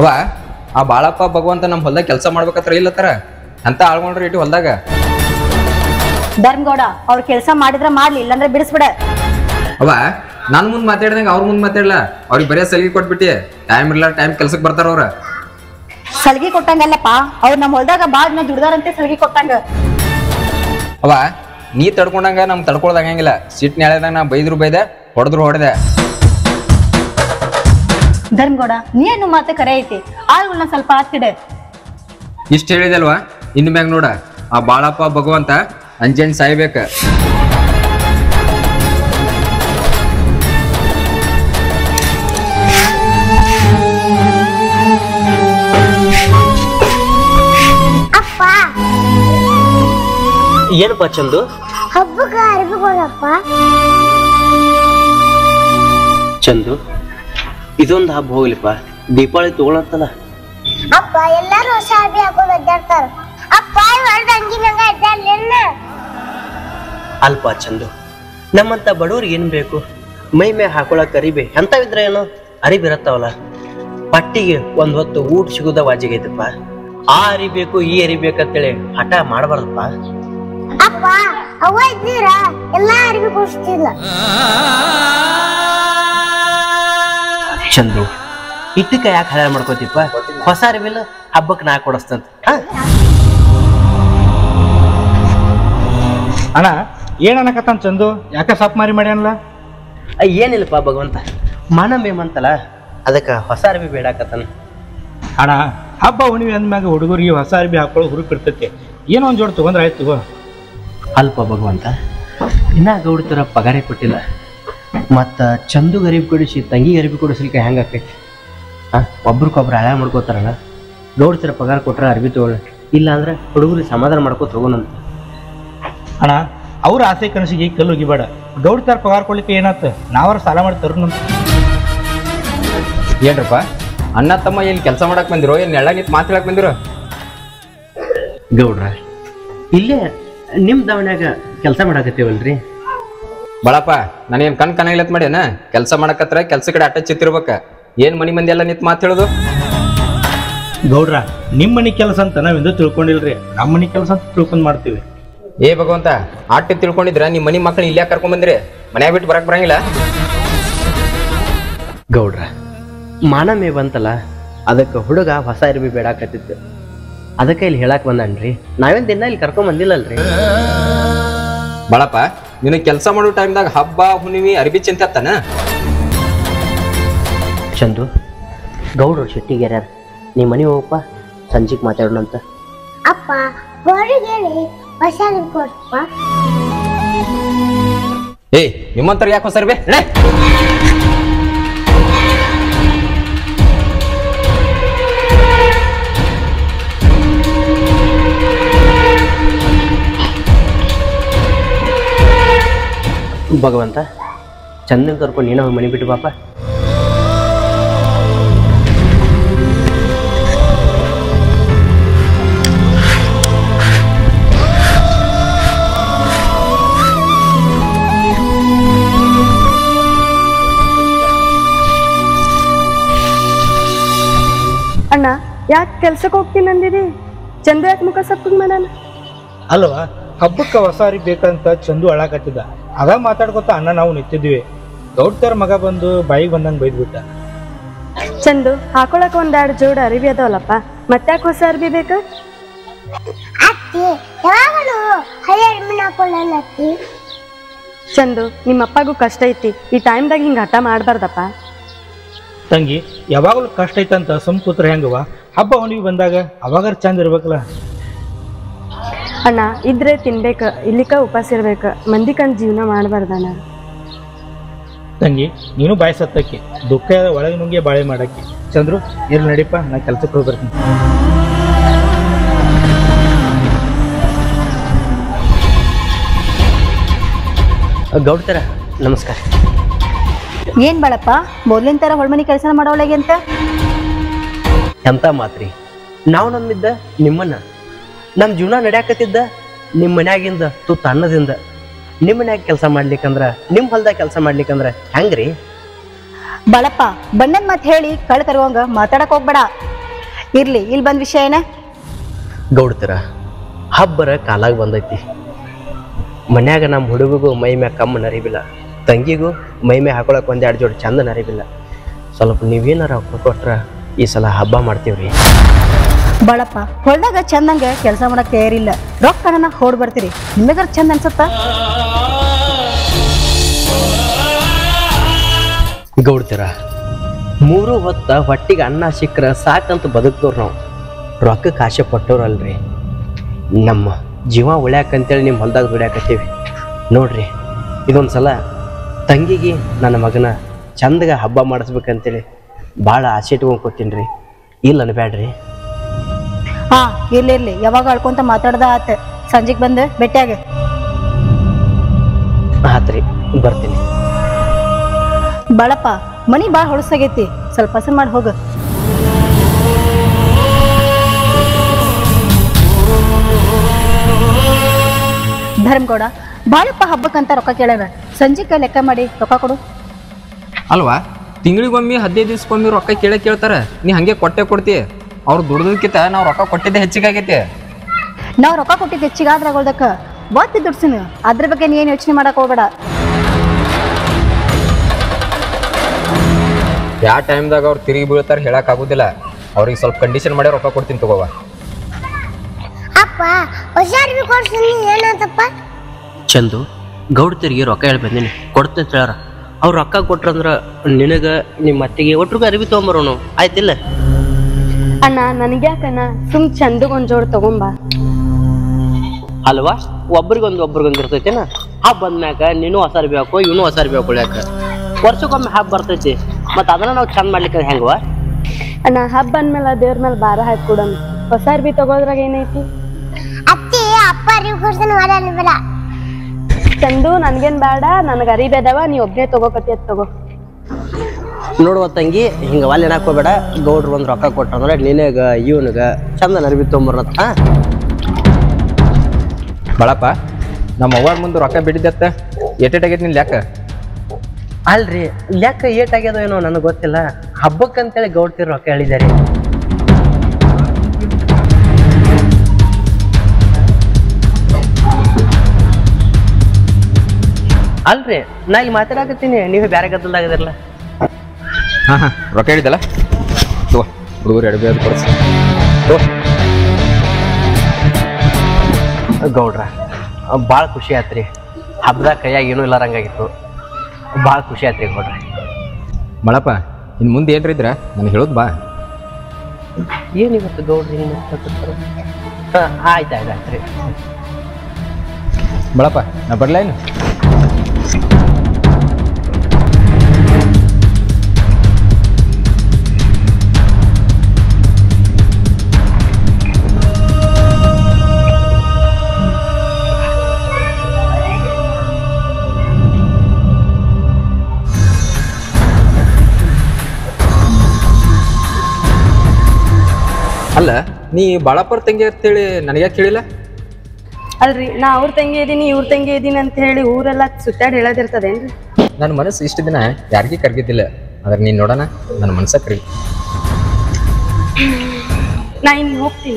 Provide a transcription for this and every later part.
ಅವ ಆ ಬಾಳಪ್ಪ ಭಗವಂತ ನಮ್ಮ ಹೊಲ್ದಾಗ ಕೆಲಸ ಮಾಡ್ಬೇಕತ್ರ ಇಲ್ಲತ್ತಾರ ಅಂತ ಆಳ್ಕೊಂಡ್ರಿ ಇಟ್ಟು ಹೊಲ್ದಾಗ ಧರ್ಮಗೌಡ ಅವ್ರ ಕೆಲಸ ಮಾಡಿದ್ರ ಮಾಡ್ಲಿ ಇಲ್ಲಾಂದ್ರೆ ಬಿಡಿಸ್ಬಿಡ ಅವ ನಾನು ಮುಂದೆ ಮಾತಾಡ್ದಂಗೆ ಅವ್ರ ಮುಂದೆ ಮಾತಾಡ್ಲ ಅವ್ರಿಗೆ ಬರೀ ಸಲಿಗೆ ಕೊಟ್ಬಿಟ್ಟಿ ಟೈಮ್ ಇರಲ್ಲ ಟೈಮ್ ಕೆಲ್ಸಕ್ಕೆ ಬರ್ತಾರ ಅವ್ರ ಸಲ್ಗಿ ಕೊಟ್ಟಂಗಲ್ಲಪ್ಪ ಅವ್ರ ನಮ್ಮ ಹೊಲ್ದಾಗ ಬಾಳ್ ದಿನ ದುಡ್ದಾರಂತೆ ಸಲ್ಗಿ ಕೊಟ್ಟಂಗ ಅವ ನೀ ತಡ್ಕೊಂಡಂಗ ನಮ್ ತಡ್ಕೊಳ್ದಾಗಂಗಿಲ್ಲ ಸಿಟ್ ನ್ಯಾಳದಾಗ ನಾ ಬೈದ್ರು ಬೈದೆ ಹೊಡೆದ್ರು ಹೊಡೆದೆ ಧರ್ಮಗೌಡ ನೀನು ಮಾತು ಕರೆ ಐತಿ ಆಳ್ಗಳನ್ನ ಸ್ವಲ್ಪ ಹತ್ತಿಡ ಇಷ್ಟ ಹೇಳಿದಲ್ವಾ ಇನ್ ಮ್ಯಾಗ ನೋಡ ಆ ಬಾಳಪ್ಪ ಭಗವಂತ ಅಂಜನ್ ಸಾಯ್ಬೇಕ ಅಪ್ಪ ಏನಪ್ಪ ಚಂದು ಹಬ್ಬಕ್ಕ ಅರ್ಬಿಗಳಪ್ಪ ಚಂದು ಇದೊಂದು ಹಬ್ಬ ಹೋಗ್ಲಿಪ್ಪ ದೀಪಾವಳಿ ತಗೊಳತ್ತಲ್ಲ ಅಪ್ಪ ಎಲ್ಲಾರು ಹೊಸ ಅರ್ಬಿ ಹಾಕೊಂಡ್ ಅಡ್ಡಾಡ್ತಾರ ಅಪ್ಪ ಹೊರದ ಅಂಗಿ ನಂಗ ಅಡ್ಡಾಡ್ಲೇನ ಅಲ್ಪ ಚಂದು ನಮ್ಮಂತ ಬಡವ್ರಿಗೆ ಏನ್ ಬೇಕು ಮೈ ಮೇ ಹಾಕೊಳಕ್ ಅರಿಬೆ ಎಂತವಿದ್ರೆ ಏನು ಅರಿಬಿ ಇರತ್ತಾವಲ್ಲ ಪಟ್ಟಿಗೆ ಒಂದ್ ಹೊತ್ತು ಊಟ ಸಿಗುದ ವಾಜಿಗೈತಪ್ಪ ಆ ಅರಿಬೇಕು ಈ ಅರಿಬೇಕಂತೇಳಿ ಹಠ ಮಾಡಬಾರ್ದಪ್ಪ ಅಪ್ಪ ಅವ್ವ ಇದ್ದೀರ ಎಲ್ಲಾ ಅರ್ಬಿ ಕೊಡಿಸ್ತಿಲ್ಲ ಚಂದು ಇಟ್ಟಕ್ಕ ಯಾಕೆ ಹಳೆ ಮಾಡ್ಕೋತಿಪ್ಪ ಹೊಸ ಅರಿವಿಲ್ಲ ಹಬ್ಬಕ್ಕೆ ನಾ ಕೊಡಸ್ತಂತ ಹಾ ಅಣ್ಣ ಏನ್ ಅನ್ನಕತ್ತಾನ ಚಂದು ಯಾಕೆ ಸಾಪ್ ಮಾರಿ ಮಾಡ್ಯಾನಲ್ಲ ಅಯ್ಯ, ಏನಿಲ್ಲಪ್ಪ ಭಗವಂತ ಮಾನ ಮೇಮಂತಲ್ಲ ಅದಕ್ಕೆ ಹೊಸ ಅರಿವಿ ಬೇಡಾಕತ್ತಾನ ಅಣ್ಣ ಹಬ್ಬ ಹುಣ್ಣಿಮೆ ಅಂದ್ಮ್ಯಾಗ ಹುಡುಗರಿಗೆ ಹೊಸ ಅರ್ಬಿ ಹಾಕೊಳ್ಳೋ ಹುರುಪ್ ಇರ್ತೈತಿ ಏನೋ ಒಂದ್ ಜೋಡ್ ತಗೊಂಡ್ರೆ ಆಯ್ತು ತಗೋ ಅಲ್ಪ ಭಗವಂತ ಇನ್ನ ಗೌಡ್ತರ ಪಗಾರೇ ಕೊಟ್ಟಿಲ್ಲ ಮತ್ತ ಚಂದು ಗರೀಬ್ ಕೊಡಿಸಿ ತಂಗಿ ಗರೀಬ್ ಕೊಡಿಸ್ಲಿಕ್ಕೆ ಹೆಂಗ ಆಕೈತಿ ಹಾ ಒಬ್ರಿಗೊಬ್ರು ಹಳೆ ಮಾಡ್ಕೋತಾರಲ್ಲ ಗೌಡ್ತರ ಪಗಾರ ಕೊಟ್ರೆ ಅರ್ಬಿ ತಗೊಳ್ಳಿ ಇಲ್ಲ ಅಂದ್ರೆ ಹುಡುಗರಿಗೆ ಸಮಾಧಾನ ಮಾಡ್ಕೋತ ಹೋಗೋಣಂತ ಅಣ್ಣ ಅವ್ರ ಆಸೆ ಕನಸಿಗೆ ಕಲ್ಲು ಉಗಿಬೇಡ ಗೌಡ್ತಾರ ಪಗಾರ ಕೊಡ್ಲಿಕ್ಕೆ ಏನಾತ ನಾವಾರ ಸಾಲ ಮಾಡಿ ತರುಣಂತ ಏನ್ರಪ್ಪ ಅಣ್ಣ ತಮ್ಮ ಏನ್ ಕೆಲಸ ಮಾಡಕ್ ಬಂದಿರೋ ಏನ್ ನೆಳ್ಳಾಗ ನಿಂತ್ ಮಾತಾಡಕ್ ಬಂದಿರೋ ಗೌಡ್ರ ಇಲ್ಲೇ ನಿಮ್ಮ ದವನ್ಯಾಗ ಕೆಲಸ ಮಾಡಾಕತ್ತೀವಲ್ರಿ ಬಾಳಪ್ಪ ನಾನೇನ್ ಕಣ್ ಕನಾಗ್ಲತ್ ಮಾಡ್ಯಾನ ಕೆಲಸ ಮಾಡಕತ್ರ ಕೆಲ್ಸ ಕಡೆ ಅಟ್ಟ ಚಿತ್ತಿರ್ಬೇಕ ಏನ್ ಮನಿ ಮಂದಿ ಎಲ್ಲ ನಿಂತ್ ಮಾತ್ ಹೇಳುದು ಗೌಡ್ರ ನಿಮ್ಮ ಮನೆ ಕೆಲಸ ಅಂತ ನಾವೆಂದೂ ತಿಳ್ಕೊಂಡಿಲ್ರಿ ನಮ್ಮ ಮನೆ ಕೆಲಸ ಅಂತ ತಿಳ್ಕೊಂಡ್ ಮಾಡ್ತೀವಿ ಏ ಭಗವಂತ ಆಟ ತಿಳ್ಕೊಂಡಿದ್ರ ನಿಮ್ ಮನಿ ಮಕ್ಳು ಇಲ್ಲೇ ಕರ್ಕೊಂಡ್ ಬಂದ್ರಿ ಮನ್ಯಾಗ ಬಿಟ್ಟು ಬರಕ್ ಬರಂಗಿಲ್ಲ ಗೌಡ್ರ ಮಾನ ಮೇ ಬಂತಲ್ಲ ಅದಕ್ಕೆ ಹುಡುಗ ಹೊಸ ಅರಿವಿ ಬೇಡಾಕತ್ತಿತ್ತು ಅದಕ್ಕೆ ಇಲ್ಲಿ ಹೇಳಕ್ ಬಂದನ್ರಿ ನಾವೇನ್ ದಿನ ಇಲ್ಲಿ ಕರ್ಕೊಂಡ್ ಬಂದಿಲ್ಲಲ್ರಿ ಬಾಳಪ್ಪ ನಿನಗ್ ಕೆಲಸ ಮಾಡೋ ಟೈಮ್ದಾಗ ಹಬ್ಬ ಹುಣ್ಣಿಮೆ ಅರ್ಬಿ ಚಿಂತೆ ಹತ್ತಾನ ಚಂದು ಗೌಡ್ರು ಶೆಟ್ಟಿಗೆರ್ಯಾರ ನೀ ಮನೆ ಹೋಗಪ್ಪ ಸಂಜೆಗೆ ಮಾತಾಡೋಣಂತ ಅಪ್ಪ ಹೊರಗೆ ಹೇಳಿ ಹೊಸ ಅರ್ಬಿ ಕೊಡಪ್ಪ ಏ ನಿಮ್ಮಂತರ ಯಾಕೆ ಹೊಸ ಅರ್ಬಿ ನಡೆ. ಭಗವಂತ ಚಂದನ್ ಕರ್ಕೊಂಡು ನೀನು ಹೋಗಿ ಮನೆ ಬಿಟ್ಟು ಬಾಪ ಅಣ್ಣ ಯಾಕೆ ಕೆಲ್ಸಕ್ಕೆ ಹೋಗ್ತೀನಿ ಅಂದಿದಿ ಚಂದು ಯಾಕೆ ಮುಖ ಸಪ್ಪಗ್ ಮಾಡಾನ ಅಲ್ವಾ ಹಬ್ಬಕ್ಕೆ ಹೊಸ ಅರಿವಿ ಬೇಕಂತ ಚಂದು ಅಳಾಕತ್ತಿದ್ದ ಅದ ಮಾತಾಡ್ಕೊತ ಅಣ್ಣ ನಾವು ನಿಂತಿದ್ವಿ ಗೌಡ್ತಾರ ಮಗ ಬಂದು ಬಾಯಿಗೆ ಬಂದಂಗೆ ಬೈದ್ಬಿಟ್ಟ ಚಂದು ಹಾಕೊಳಕ್ ಒಂದೆರಡು ಜೋಡ ಅರಿವಿ ಅದಾವಲ್ಲಪ್ಪ ಮತ್ತ್ಯಾಕೆ ಹೊಸ ಅರ್ಬಿ ಬೇಕಾ ಅತ್ತಿ ಯಾವಾಗಲೂ ಹಳೆ ಅರ್ಬಿನ ಹಾಕೊಳ್ಳಲ್ಲ ಅತ್ತಿ ಚಂದು ನಿಮ್ಮ ಅಪ್ಪಗೂ ಕಷ್ಟ ಐತಿ ಈ ಟೈಮ್ದಾಗ ಹಿಂಗೆ ಹಠ ಮಾಡಬಾರ್ದಪ್ಪ ತಂಗಿ ಯಾವಾಗಲೂ ಕಷ್ಟ ಐತಂತ ಸುಮ್ ಕೂತ್ರೆ ಹೆಂಗವ ಹಬ್ಬ ಹುಣ್ಣಿಮೆ ಬಂದಾಗ ಅವಾಗಾರ ಚಂದ ಇರ್ಬೇಕಲ್ಲ ಅಣ್ಣ ಇದ್ರೆ ತಿನ್ಬೇಕು ಇಲ್ಲಿಕ ಉಪವಾಸ ಇರ್ಬೇಕು ಮಂದಿ ಕಂಡು ಜೀವನ ಮಾಡಬಾರ್ದಣ್ಣ ತಂಗಿ ನೀನು ಬಾಯಿ ಸತ್ತಕ್ಕೆ ದುಃಖ ಒಳಗೆ ನುಂಗೆ ಬಾಳೆ ಮಾಡಕ್ಕೆ ಚಂದ್ರು ಇರ್ಲಿ ನಡಿಪ ನಾ ಕೆಲ್ಸಕ್ಕೆ ಹೋಗಿ ಬರ್ತೀನಿ ಗೌಡ್ತರ ನಮಸ್ಕಾರ ಏನ್ ಬಾಳಪ್ಪ ಮೊದ್ಲಿನ ತರ ಹೊಳ್ಮನಿ ಕೆಲಸ ಮಾಡೋಳಗೆ ಅಂತ ಎಂತ ಮಾತ್ರಿ ನಾವು ನಂಬಿದ್ದ ನಿಮ್ಮನ್ನ ನಮ್ಮ ಜೀವನ ನಡ್ಯಾಕತ್ತಿದ್ದ ನಿಮ್ಮ ಮನ್ಯಾಗಿಂದ ತುತ್ತ ಅನ್ನದಿಂದ ನಿಮ್ಮ ಮನ್ಯಾಗ ಕೆಲಸ ಮಾಡ್ಲಿಕ್ಕಂದ್ರ ನಿಮ್ಮ ಹೊಲ್ದಾಗ ಕೆಲಸ ಮಾಡ್ಲಿಕ್ಕಂದ್ರ ಹೆಂಗ್ರಿ ಬಾಳಪ್ಪ ಬಣ್ಣದ ಮಾತು ಹೇಳಿ ಕಳ್ ಕರುವಂಗ ಮಾತಾಡಕ್ ಹೋಗ್ಬೇಡ ಇರ್ಲಿ ಇಲ್ಲಿ ಬಂದ ವಿಷಯ ಏನ ಗೌಡ್ತಿರ ಹಬ್ಬರ ಕಾಲಾಗ ಬಂದೈತಿ ಮನ್ಯಾಗ ನಮ್ಮ ಹುಡುಗಿಗೂ ಮೈ ಮ್ಯಾಗ ಕಮ್ಮು ನರಿಬಿಲ್ಲ ತಂಗಿಗೂ ಮೈ ಮ್ಯಾಗ ಹಾಕೊಳಕ್ ಒಂದೆರಡು ಜೋಡಿ ಚಂದ ನರಿಬಿಲ್ಲ ಸ್ವಲ್ಪ ನೀವೇನಾರ ರೊಕ್ಕ ಕೊಟ್ರ ಈ ಸಲ ಹಬ್ಬ ಮಾಡ್ತೀವ್ರಿ ಬಾಳಪ್ಪ ಹೊಲ್ದಾಗ ಚಂದಂಗೆ ಕೆಲಸ ಮಾಡಕ್ ತಯಾರಿಲ್ಲ ರೊಕ್ಕನ ಹೊಡ್ ಬರ್ತೀರಿ ನಿಮಗಾರ ಚಂದ ಅನ್ಸತ್ತ ಗೌಡ್ತಿರ ಮೂರು ಹೊತ್ತ ಹೊಟ್ಟಿಗೆ ಅನ್ನ ಸಿಕ್ಕರೆ ಸಾಕಂತ ಬದುಕ್ದವ್ರು ನಾವು ರೊಕ್ಕಕ್ಕೆ ಆಸೆ ಪಟ್ಟವ್ರಲ್ರಿ ನಮ್ಮ ಜೀವ ಉಳ್ಯಾಕಂತೇಳಿ ನಿಮ್ಮ ಹೊಲ್ದಾಗ ದುಡ್ಯಾಕತ್ತೀವಿ ನೋಡ್ರಿ ಇದೊಂದು ಸಲ ತಂಗಿಗೆ ನನ್ನ ಮಗನ ಚಂದಗ ಹಬ್ಬ ಮಾಡಿಸ್ಬೇಕಂತೇಳಿ ಭಾಳ ಆಸೆ ಇಟ್ಕೊಂಡು ಕೂತೀನಿ ರೀ ಇಲ್ಲ ಅನ್ಬ್ಯಾಡ್ರಿ ಹಾ ಇರ್ಲಿ ಇರ್ಲಿ ಯಾವಾಗ ಅಳ್ಕೊಂತ ಮಾತಾಡ್ದ ಆತ ಸಂಜೆಗ್ ಬಂದು ಭೇಟಿಯಾಗ ಆತ್ರಿ ಬರ್ತೀನಿ ಬಾಳಪ್ಪ ಮನಿ ಭಾಳ ಹೊಳಸಾಗೈತಿ ಸ್ವಲ್ಪ ಹಸನ್ ಮಾಡಿ ಹೋಗು ಧರ್ಮಗೌಡ ಬಾಳಪ್ಪ ಹಬ್ಬಕ್ಕಂತ ರೊಕ್ಕ ಕೇಳ್ಯಾರ ಸಂಜೆಕ ಲೆಕ್ಕ ಮಾಡಿ ರೊಕ್ಕ ಕೊಡು ಅಲ್ವಾ ತಿಂಗಳಿಗೊಮ್ಮೆ ಹದಿನೈದು ದಿವ್ಸಕ್ಕೊಮ್ಮೆ ರೊಕ್ಕ ಕೇಳೇ ಕೇಳ್ತಾರ ನೀ ಹಂಗೆ ಕೊಟ್ಟೆ ಕೊಡ್ತಿ ಅವ್ರು ದುಡ್ದಕ್ಕಿಂತ ನಾವು ರೊಕ್ಕ ಕೊಟ್ಟಿದ್ದೆ ಹೆಚ್ಚಿಗಾಗೈತಿ ನಾವು ರೊಕ್ಕ ಕೊಟ್ಟಿದ್ದು ಹೆಚ್ಚಿಗಾದ್ರ ಆಗೋದಕ್ಕ ಒತ್ತಿ ದುಡ್ಸಿನ ಅದ್ರ ಬಗ್ಗೆ ನೀ ಏನು ಯೋಚನೆ ಮಾಡಕ್ ಹೋಗ್ಬೇಡ ಯಾವ ಟೈಮ್ದಾಗ ಅವ್ರು ತಿರುಗಿ ಬೀಳ್ತಾರ ಹೇಳಕ್ ಆಗುದಿಲ್ಲ ಅವ್ರಿಗೆ ಸ್ವಲ್ಪ ಕಂಡೀಷನ್ ಮಾಡಿ ರೊಕ್ಕ ಕೊಡ್ತೀನಿ ತಗೋವ ಅಪ್ಪ ಹೊಸ ಅರ್ಬಿ ಕೊಡ್ತೀನಿ ಏನಂತಪ್ಪ ಚಂದು ಗೌಡ್ತಿರಿಗೆ ರೊಕ್ಕ ಹೇಳಿ ಬಂದೀನಿ ಕೊಡ್ತೇನೆ ಹೇಳಾರ ಅವ್ರು ರೊಕ್ಕ ಕೊಟ್ರಂದ್ರ ನಿನಗೆ ನಿಮ್ಮ ಅತ್ತಿಗೆ ಒಟ್ರಿಗೆ ಅರಿವಿ ತೊಗೊಂಬರೋನು ಆಯ್ತಿಲ್ಲ ಅಣ್ಣ ನನಗ್ಯಾಕಣ್ಣ ಸುಮ್ ಚಂದಗ್ ಒಂದ್ ಜೋಡ್ ತಗೊಂಬಾ ಅಲ್ವಾ ಒಬ್ರಿಗೊಂದು ಒಬ್ರಿಗೊಂದು ಇರ್ತೈತೇನ ಹಬ್ಬ ಬಂದ್ಮ್ಯಾಗ ನೀನು ಹೊಸ ಅರ್ಬಿ ಹಾಕೋ ಇವನು ಹೊಸ ಅರ್ಬಿ ಹಾಕೊಳ್ಯಾಕ ವರ್ಷಕ್ಕೊಮ್ಮೆ ಹಬ್ಬ ಬರ್ತೈತಿ ಮತ್ತು ಅದನ್ನ ನಾವು ಚಂದ ಮಾಡ್ಲಿಕ್ಕೆ ಹೆಂಗವ ಅಣ್ಣ ಹಬ್ಬ ಅಂದ್ಮೇಲೆ ದೇವ್ರ ಮೇಲೆ ಭಾರ ಹಾಕಿ ಕೊಡಮ್ ಹೊಸ ಅರ್ಬಿ ತಗೋದ್ರಾಗ ಏನೈತಿ ಅತ್ತಿ ಅಪ್ಪ ಅರ್ಬಿ ಕೊಡ್ತೀನಿ ಮಾಡಲ್ಲ ಚಂದು ನನ್ಗೇನ್ ಬೇಡ ನನಗ ಅರಿಬಿ ಅದಾವ ನೀ ಒಬ್ನೇ ತಗೋಕತಿ ಅದ್ ತಗೋ ನೋಡುವ ತಂಗಿ ಹಿಂಗೆ ವಾಲ್ ಏನಾಕ್ ಹೋಗ್ಬೇಡ ಗೌಡ್ರು ಒಂದು ರೊಕ್ಕ ಕೊಟ್ಟಂದ್ರೆ ನಿನಗ ಇವನಿಗ ಚಂದ ಅರ್ಬಿ ತೊಗೊಂಬರ್ಲತ್ತ ಹಾ ಬಳಪ್ಪ ನಮ್ಮ ಅವ್ವಾರ ಮುಂದೆ ರೊಕ್ಕ ಬಿಟ್ಟಿದ್ದತ್ತ ಎಟ್ಟೆಟಾಗೈತಿ ನಿನ್ ಲೆಕ್ಕ ಅಲ್ರಿ ಲೆಕ್ಕ ಏಟಾಗ್ಯದ ಏನೋ ನನಗೆ ಗೊತ್ತಿಲ್ಲ ಹಬ್ಬಕ್ಕಂತೇಳಿ ಗೌಡ್ತಿರ್ ರೊಕ್ಕ ಹೇಳಿದಾರೆ ಅಲ್ರಿ ನಾ ಇಲ್ಲಿ ಮಾತಾಡಕತ್ತೀನಿ ನೀವು ಬೇರೆ ಗದ್ದಲ್ದಾಗದಿರಲ್ಲ ಹಾ ಹಾ ರೊಕ್ಕ ಹೇಳಿದಲ್ಲ ತಗೋ ಹುಡುಗರು ಎಡಬಿ ಅದು ಕೊಡ್ಸ ತಗೋ ಗೌಡ್ರ ಭಾಳ ಖುಷಿ ಆತ್ರಿ ಹಬ್ಬದಾಗ ಕೈಯಾಗ ಏನೂ ಇಲ್ಲಾರಂಗಾಗಿತ್ತು ಭಾಳ ಖುಷಿ ಆತ್ರಿ ಗೌಡ್ರ ಬಳಪ್ಪ ಇನ್ನು ಮುಂದೆ ಏನ್ರ ಇದ್ರ ನನಗೆ ಹೇಳೋದು ಬಾ ಏನಿವತ್ತು ಗೌಡ್ರ ಹಿಂಗೆ ಮಾತಾಡ್ತಾರೆ ಹಾಂ ಆಯ್ತು ಆಯ್ತು ಆಯ್ತು ರೀ ಬಳಪ್ಪ ನಾ ಬರ್ಲಾ ಏನು ಅಲ್ಲ ನೀ ಬಾಳಪ್ಪರ ತಂಗಿ ಅಂತೇಳಿ ನನಗ್ಯಾಕೆ ಕೇಳಿಲ್ಲ ಅಲ್ರಿ ನಾ ಅವ್ರ ತಂಗಿ ಇದೀನಿ ಇವ್ರ ತಂಗಿ ಇದೀನಿ ಅಂತ ಹೇಳಿ ಊರೆಲ್ಲ ಸುತ್ತಾಡಿ ಹೇಳೋದಿರ್ತದೇನ್ರಿ ನನ್ನ ಮನಸ್ಸು ಇಷ್ಟು ದಿನ ಯಾರಿಗೂ ಕರ್ಗಿದ್ದಿಲ್ಲ ಆದ್ರೆ ನೀನು ನೋಡೋಣ ನನ್ನ ಮನಸ್ಸ ಕರಗಿ ನಾ ಇನ್ನು ಹೋಗ್ತೀನಿ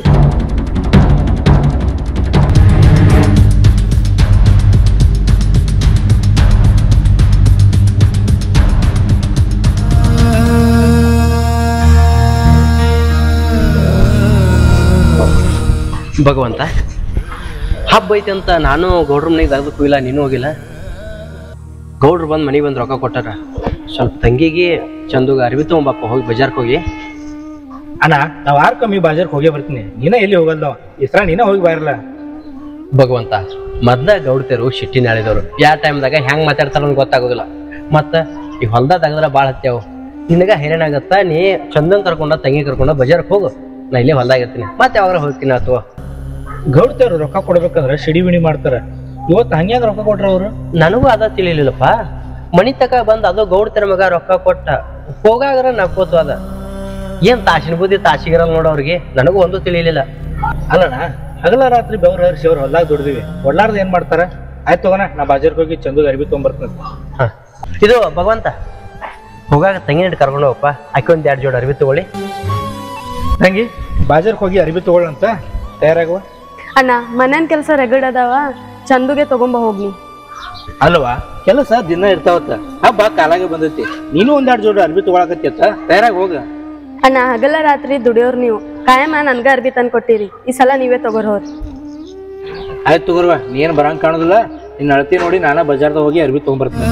ಭಗವಂತ ಹಬ್ಬ ಐತೆ ಅಂತ ನಾನು ಗೌಡ್ರ ಮನೆಗೆ ತೆಗೆದಕ್ಕೂ ಇಲ್ಲ ನೀನು ಹೋಗಿಲ್ಲ ಗೌಡ್ರು ಬಂದು ಮನೆಗೆ ಬಂದು ರೊಕ್ಕ ಕೊಟ್ಟಾರ ಸ್ವಲ್ಪ ತಂಗಿಗೆ ಚಂದುಗ ಅರ್ವಿ ತೊಗೊಂಬಪ್ಪ ಹೋಗಿ ಬಜಾರ್ಗೆ ಹೋಗಿ ಅಣ್ಣ ನಾವ್ ಆರ್ ಕಮ್ಮಿ ಬಾಜಾರ್ಕ್ ಹೋಗೇ ಬರ್ತೀನಿ ನೀನ ಎಲ್ಲಿ ಹೋಗಲ್ಲ ನಾವು ಇಸ್ರ ನೀನ ಹೋಗಿ ಬಾರಲ್ಲ ಭಗವಂತ ಮೊದ್ಲ ಗೌಡ್ತಿರು ಶಿಟ್ಟಿ ನಾಳಿದವರು ಯಾವ ಟೈಮ್ದಾಗ ಹೆಂಗ್ ಮಾತಾಡ್ತಾರ ಅಂತ ಗೊತ್ತಾಗೋದಿಲ್ಲ ಮತ್ತ ಈ ಹೊಲ್ದಾಗ ತೆಗದ್ರ ಭಾಳ ಹತ್ಯಾವು ನಿನಗ ಹೈರಾಣ ಆಗತ್ತ ನೀ ಚಂದನ್ ಕರ್ಕೊಂಡ ತಂಗಿ ಕರ್ಕೊಂಡ ಬಜಾರ್ಗೆ ಹೋಗು ನಾ ಇಲ್ಲೇ ಹೊಲ್ದಾಗ ಇರ್ತೀನಿ ಮತ್ತೆ ಯಾವಾಗ ಹೋಗ್ತೀನಿ ಅಥವಾ ಗೌಡ್ತೇವ್ರು ರೊಕ್ಕ ಕೊಡ್ಬೇಕಂದ್ರ ಸಿಡಿ ಬಿಣಿ ಮಾಡ್ತಾರ ಇವತ್ತು ಹಂಗ್ಯಾಂಗ ರೊಕ್ಕ ಕೊಟ್ರ ಅವ್ರು ನನಗೂ ಅದ ತಿಳಿಲಿಲ್ಲಪ್ಪ ಮನಿ ತಕ ಬಂದ್ ಅದು ಗೌಡ್ತರ ಮಗ ರೊಕ್ಕ ಕೊಟ್ಟ ಹೋಗಾಗ್ರ ನಕ್ಕೋತು ಅದ ಏನ್ ತಾಸಿನ ಬುದ್ಧಿ ತಾಸಿಗಿರಲ್ಲ ನೋಡೋರ್ಗೆ ನನಗೂ ಒಂದು ತಿಳಿಲಿಲ್ಲ ಅಲ್ಲಣ್ಣ ಹಗಲ ರಾತ್ರಿ ಬೆವ್ರ ಹರಿಸಿ ಅವ್ರು ಹೊಲ್ದಾಗ ದುಡ್ದಿವಿ ಒಡ್ಲಾರ್ದ ಏನ್ ಮಾಡ್ತಾರ ಆಯ್ತು ತಗೋಣ ನಾ ಬಾಜಾರ್ಕ್ ಹೋಗಿ ಚಂದ ಅರ್ಬಿ ತೊಗೊಂಬರ್ತೀನಿ ಹ. ಇದು ಭಗವಂತ ಹೋಗಾಗ ತಂಗಿ ಕರ್ಕೊಂಡು ಹೋಗಪ್ಪ ಆಕೆ ಒಂದ್ ಎರಡು ಜೋಡಿ ಅರ್ವಿ ತಗೊಳ್ಳಿ ತಂಗಿ ಬಾಜಾರ್ಗೆ ಹೋಗಿ ಅರಿವಿ ತಗೊಳ್ಳಂತ ತಯಾರಾಗುವ ಅಣ್ಣ ಮನೇನ್ ಕೆಲಸ ರಗಡ್ ಅದಾವ ಚಂದುಗೆ ತಗೊಂಬ ಹೋಗ್ನಿ ಅಲ್ವಾ ಕೆಲಸ ದಿನ ಇರ್ತಾವತ್ತ ಹಬ್ಬ ಕಾಲಾಗೆ ಬಂದೈತಿ ನೀನು ಒಂದೆರಡು ಜೋಡಿ ಅರ್ಬಿ ತಗೊಳಕತ್ತಿ ಅಂತ ತಯಾರಾಗಿ ಹೋಗ ಅಣ್ಣ ಹಗಲ ರಾತ್ರಿ ದುಡಿಯೋರ್ ನೀವು ಕಾಯಮ್ಮ ನನ್ಗ ಅರ್ಬಿ ತಂದ್ ಕೊಟ್ಟಿರಿ ಈ ಸಲ ನೀವೇ ತಗೋರ್ ಹೋರ್ ಆಯ್ತು ತಗೋರ್ವ ನೀ ಏನು ಬರಂಗ್ ಕಾಣೋದಿಲ್ಲ ನಿನ್ನ ಅಳತಿ ನೋಡಿ ನಾನ ಬಜಾರ್ದಾಗ ಹೋಗಿ ಅರ್ಬಿ ತೊಗೊಂಬರ್ತೀನಿ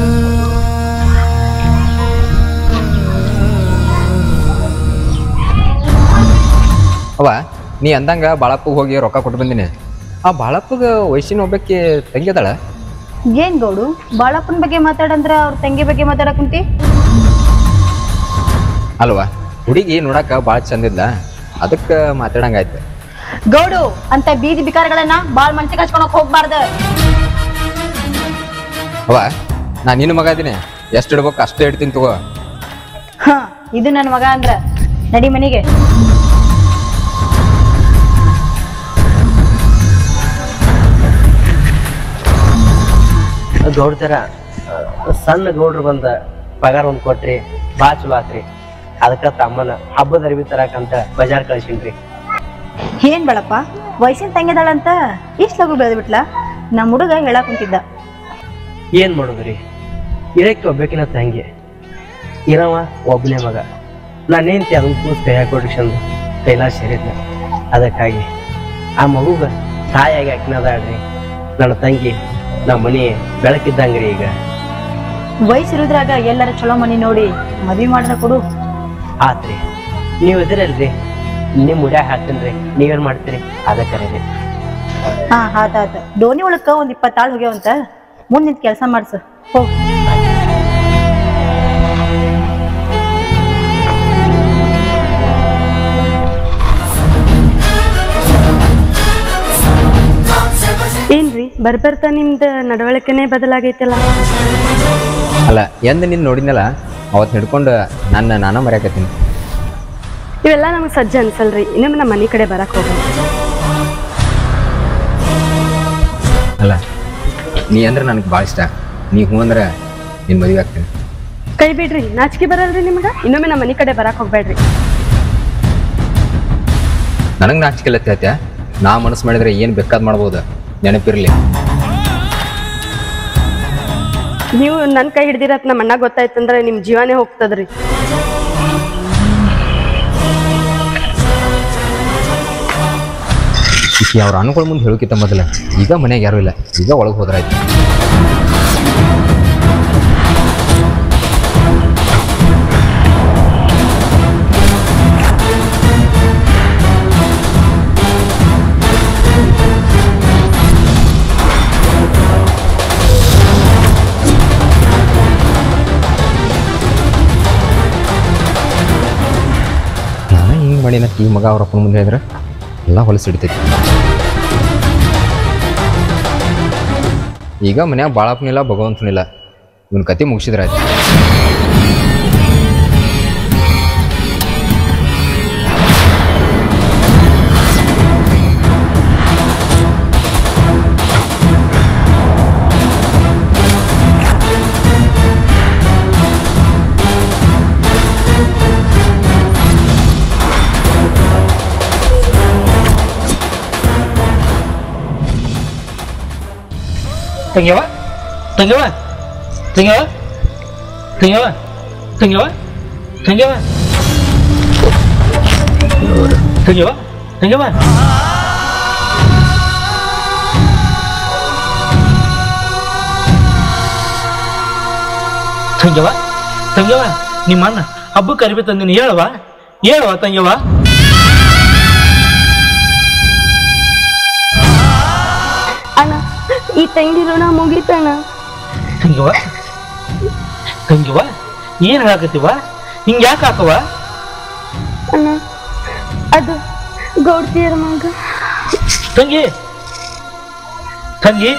ಅವ ನೀ ಅಂದಂಗ ಬಾಳಪ್ಪಗೆ ಹೋಗಿ ರೊಕ್ಕ ಕೊಟ್ಟು ಬಂದಿನಿ ಆ ಬಾಳಪ್ಪಗೆ ವಯಸ್ಸಿನ ಒಬ್ಬಕ್ಕೆ ತಂಗಿ ಅದಾಳ ಏನ್ ಗೌಡು ಬಾಳಪ್ಪನ ಬಗ್ಗೆ ಮಾತಾಡಂದ್ರ ಅವ್ರ ತಂಗಿ ಬಗ್ಗೆ ಮಾತಾಡಕ್ ಕುಂತಿ ಅಲ್ವಾ ಹುಡುಗಿ ನೋಡಾಕ ಭಾಳ ಚಂದಿದ್ಲ ಅದಕ್ಕೆ ಮಾತಾಡಂಗಾಯ್ತು ಗೌಡು ಅಂತ ಬೀದಿ ಬಿಕಾರಗಳನ್ನ ಬಾಳ್ ಮನ್ಸಿಗೆ ಹಚ್ಕೊಳಕ್ ಹೋಗ್ಬಾರ್ದ ಅವ ನಾ ನಿನ್ನ ಮಗ ಇದೀನಿ ಎಷ್ಟು ಇಡ್ಬೇಕು ಅಷ್ಟೇ ಇಡ್ತೀನಿ ತಗೋ ಹ ಇದು ನನ್ನ ಮಗ ಅಂದ್ರ ನಡಿ ಮನಿಗೆ ಗೌಡ್ತರ ಸಣ್ಣ ಗೌಡ್ರು ಬಂದ ಪಗಾರ ಒಂದ್ ಕೊಟ್ರಿ ಬಾ ಚಲೋ ಆತ್ರಿ ಅದಕ್ಕ ತಮ್ಮನ ಹಬ್ಬದ ಅರಿವಿ ತರಾಕಂತ ಬಜಾರ್ ಕಳ್ಸಿನ್ರಿ ಏನ್ ಬೇಡಪ್ಪ ವಯಸ್ಸಿನ ತಂಗಿದಾಳಂತ ಇಷ್ಟ ಲಗು ಬೆಳೆದ್ಬಿಟ್ಲ ನಮ್ಮ ಹುಡುಗ ಹೇಳಕ್ ಕುಂತಿದ್ದ ಏನ್ ಮಾಡುದ್ರಿ ಇರಕ್ಕೆ ಒಬ್ಬೇಕಿನ ತಂಗಿ ಇರವ ಒಬ್ಬನೇ ಮಗ ನಾನೇಂತಿ ಅದನ್ನ ಕೂಸ್ ಕೈ ಹಾಕೊಡ್ರಿ ಚಂದ ಕೈಲಾಸ ಸೇರಿದ್ನ ಅದಕ್ಕಾಗಿ ಆ ಮಗುಗ ತಾಯಾಗಿ ಅಕ್ಕಿನದಾಳ್ರಿ ನನ್ನ ತಂಗಿ ನಮ್ಮ ಮನೆ ಬೆಳಕಿದ್ದಂಗ್ರಿ ಈಗ ವಯಸ್ಸಿರುದ್ರಾಗ ಎಲ್ಲರ ಚಲೋ ಮನಿ ನೋಡಿ ಮದ್ವಿ ಮಾಡ್ದ ಕೊಡು ಆತ್ರಿ ನೀವು ಇದಿರಲ್ರಿ ನಿಮ್ ಮುಡ್ಯಾಗ ಹಾಕ್ತೇನ್ರಿ ನೀವೇನ್ ಮಾಡ್ತೀರಿ ಅದಕ್ಕೆ ರೀ ಹಾ ಆತಾತ ಡೋನಿ ಒಳಕ್ಕ ಒಂದ್ ಇಪ್ಪತ್ತಾಳ್ ಹೋಗ್ಯಾವಂತ ಮುಂದ್ ನಿಂತ್ ಕೆಲಸ ಮಾಡ್ಸು ಹೋಗ್ ಏನ್ರಿ ಬರ್ಬರ್ತಾ ನಿಮ್ದು ನಡವಳಿಕೆನೇ ಬದಲಾಗೈತಲ್ಲ ಅಲ್ಲ ಎಂದ ನಿನ್ನ ನೋಡಿದ್ನಲ್ಲ ಅವತ್ತು ಹಿಡ್ಕೊಂಡು ನನ್ನ ನಾನು ಮರ್ಯಾಕತ್ತೀನಿ ಇವೆಲ್ಲ ನಮಗೆ ಸಜ್ಜ ಅನ್ಸಲ್ರಿ ಇನ್ನೊಮ್ಮೆ ನಮ್ಮ ಮನೆ ಕಡೆ ಬರಕ್ ಹೋಗೋಣ ಅಲ್ಲ ನೀ ಅಂದ್ರೆ ನನಗೆ ಭಾಳ ಇಷ್ಟ ನೀ ಹ್ಞೂ ಅಂದ್ರೆ ನಿನ್ನ ಮದುವೆ ಆಗ್ತೀನಿ ಕೈ ಬಿಡ್ರಿ ನಾಚಿಕೆ ಬರಲ್ರಿ ನಿಮ್ಗ ಇನ್ನೊಮ್ಮೆ ನಮ್ಮ ಮನೆ ಕಡೆ ಬರಕ್ ಹೋಗ್ಬೇಡ್ರಿ ನನಗೆ ನಾಚಿಕೆಲ್ಲತ್ತೆ ಆಯ್ತಾ ನಾ ಮನಸ್ಸು ಮಾಡಿದ್ರೆ ಏನು ಬೇಕಾದ್ ಮಾಡ್ಬೋದು ನೆನಪಿರಲಿ ನೀವು ನನ್ನ ಕೈ ಹಿಡ್ದಿರತ್ ನಮ್ಮ ಅಣ್ಣ ಗೊತ್ತಾಯ್ತಂದ್ರೆ ನಿಮ್ ಜೀವನೇ ಹೋಗ್ತದ್ರಿ ಈಕಿ ಅವ್ರ ಅನುಗಳ ಮುಂದೆ ಹೇಳೋಕ್ಕಿಂತ ಮೊದಲ ಈಗ ಮನೆಯಾಗ ಯಾರೂ ಇಲ್ಲ ಈಗ ಒಳಗೆ ಹೋದ್ರಾಯ್ತು ನಾನು ಹಿಂಗೆ ಮಾಡಿನ ಈ ಮಗ ಅವ್ರ ಅಪ್ಪನ ಮುಂದೆ ಹೇಳಿದ್ರೆ ಎಲ್ಲ ಹೊಲಸು ಹಿಡಿತೈತಿ ಈಗ ಮನ್ಯಾಗ ಬಾಳಪ್ಪನಿಲ್ಲ ಭಗವಂತನಿಲ್ಲ ಇವನ್ ಕತೆ ಮುಗಿಸಿದ್ರೆ ಆಯ್ತು ತಂಗ್ಯವ ತಂಗ್ಯವ ತಂಗ್ಯವ ತಂಗ್ಯವ ತಂಗ್ಯವ ತಂಗ್ಯವ ತಂಗ್ಯವ ತಂಗ್ಯವ ತಂಗ್ಯವ ತಂಗ್ಯವ ನಿಮ್ಮ ಅಣ್ಣ ಹಬ್ಬಕ್ಕೆ ಅರಿವಿ ತಂದಿನಿ ಹೇಳವ ಹೇಳವ ತಂಗ್ಯವ ಅಣ್ಣ ಈ ತಂಗಿ ಋಣ ಮುಗೀತಣ್ಣ ತಂಗಿವ ತಂಗಿವ ಏನ್ ಹೇಳಕತ್ತೀವ ಹಿಂಗ ಯಾಕೆ ಹಾಕವ ಅಣ್ಣ ಅದು ಗೌಡ್ತಿಯರ ಮಗ ತಂಗಿ ತಂಗಿ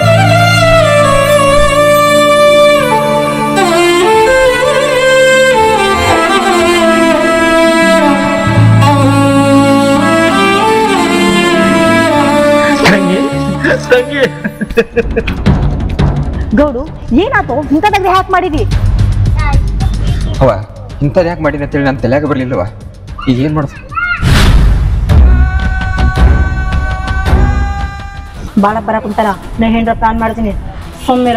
ತಂಗಿ ತಂಗಿ ಗೌಡು ಏನಾತು ಇಂಥದಾಗ ಹ್ಯಾಕ್ ಮಾಡಿದಿ ಅವ ಇಂಥದ್ದು ಯಾಕೆ ಮಾಡಿನ ಅಂತೇಳಿ ನನ್ನ ತಲೆಯಾಗ ಬರಲಿಲ್ಲವ ಈಗ ಏನು ಮಾಡೋದು ಬಾಳ ಪರ ಕುಂತಾರ ನಾ ಏನ್ರ ಪ್ಲಾನ್ ಮಾಡ್ತೀನಿ ಸುಮ್ಮಿರ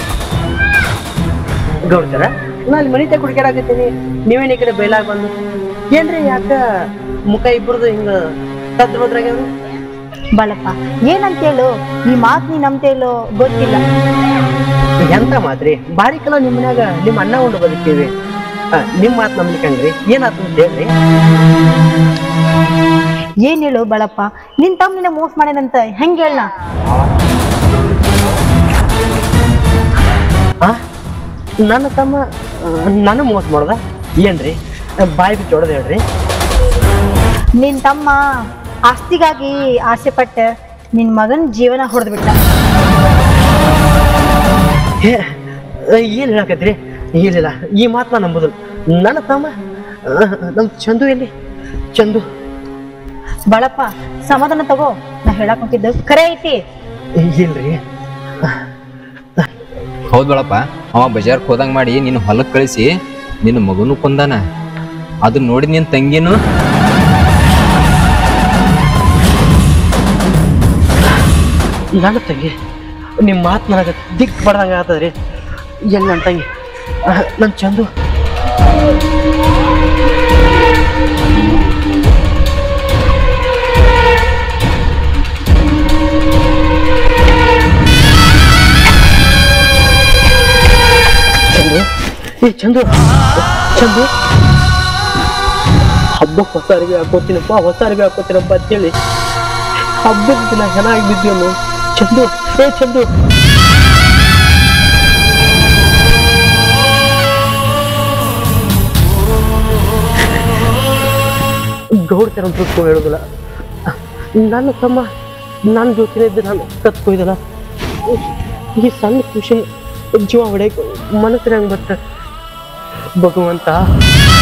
ಗೌಡ್ತಾರ ನಾ ಅಲ್ಲಿ ಮನಿತೆ ಕುಡ್ಕ್ಯಾಡಕತ್ತೀನಿ ನೀವೇನ್ ಈ ಕಡೆ ಬೈಲಾಗ ಬಂದು ಏನ್ರಿ ಯಾಕ ಮುಖ ಇಬ್ಬರದು ಹಿಂಗ ಕದ್ದು ಹೋದ್ರಾಗ ಬಾಳಪ್ಪ ಏನಂತ ಹೇಳು ಈ ಮಾತ್ ನೀ ನಂಬ್ತೇಲೋ ಗೊತ್ತಿಲ್ಲ ಎಂತ ಮಾತ್ರಿ ಬಾರಿ ಕಲ ನಿಮ್ಮ ಮನ್ಯಾಗ ನಿಮ್ಮ ಅಣ್ಣ ಉಂಡು ಬದುಕೀವಿ ಆ, ನಿಮ್ ಮಾತ್ ನಂಬ್ಲಿಕ್ಕಂಗ್ರಿ ಏನಾತು ಅಂತ ಹೇಳ್ರಿ ಏನ್ ಹೇಳು ಬಾಳಪ್ಪ ನಿನ್ ತಮ್ಮ ನಿನ್ನ ಮೋಸ ಮಾಡ್ಯಾನಂತ ಹೆಂಗ್ ಹೇಳ ಆ ನನ್ನ ತಮ್ಮ ಆ, ನನ್ನ ಮೋಸ ಮಾಡ್ದ ಏನ್ರಿ ಬಾಯಿ ಬಿಟ್ಟು ಹೊಡೆದ ಹೇಳ್ರಿ ನಿನ್ ತಮ್ಮ ಆಸ್ತಿಗಾಗಿ ಆಸೆ ಪಟ್ಟ ನಿನ್ ಮಗನ್ ಜೀವನ ಹೊಡೆದ್ ಬಿಟ್ಟ ಏ, ಏನ್ ಹೇಳಕತ್ರಿ ಏನಿಲ್ಲ ಈ ಮಾತ್ ನಾ ನಂಬುದಿಲ್ಲ ನನ್ನ ತಮ್ಮ ಆ, ನಮ್ ಚಂದು ಎಲ್ಲಿ ಚಂದು ಬಾಳಪ್ಪ ಸಮಾಧಾನ ತಗೋ ನಾ ಹೇಳಕ್ ಹೊಂಟಿದ್ದು ಖರೆ ಐತಿ ಇಲ್ರಿ ಹೌದ್ ಬೇಳಪ್ಪ ಅವ ಬಜಾರ್ಕ್ ಹೋದಂಗ್ ಮಾಡಿ ನಿನ್ನ ಹೊಲಕ್ ಕಳಿಸಿ ನಿನ್ನ ಮಗನು ಕೊಂದಾನ ಅದನ್ನ ನೋಡಿ ನಿನ್ ತಂಗಿನು ನನ್ನ ತಂಗಿ ನಿಮ್ಮ ಮಾತು ನನಗೆ ದಿಕ್ ಬಡ್ದಂಗೆ ಆಗ್ತದ್ರಿ ಹೆಂಗ ನನ್ನ ತಂಗಿ ನನ್ನ ಚಂದು ಚಂದು ಏ ಚಂದು ಚಂದು ಹಬ್ಬಕ್ಕೆ ಹೊಸ ಅರಿವಿ ಹಾಕೋತೀನಪ್ಪ ಹೊಸ ಅರಿವಿ ಹಾಕೋತೀನಪ್ಪ ಅಂತೇಳಿ ಹಬ್ಬದ ದಿನ ಚೆನ್ನಾಗಿ ಬಿದ್ದೀವನು ಚಂದು ಏ ಚಂದು ಗೌಡ್ತರ ದುಡ್ಡು ಹೇಳೋದಿಲ್ಲ ನನ್ನ ತಮ್ಮ ನನ್ನ ಜೊತೆ ಇದ್ದು ನಾನು ಕತ್ಕೊಯ್ದಲ್ಲ ಈ ಸಣ್ಣ ಖುಷಿ ಜೀವ ಹೊಡೆಯಕ್ಕೆ ಮನಸ್ಸಿನ ಬತ್ತ ಭಗವಂತ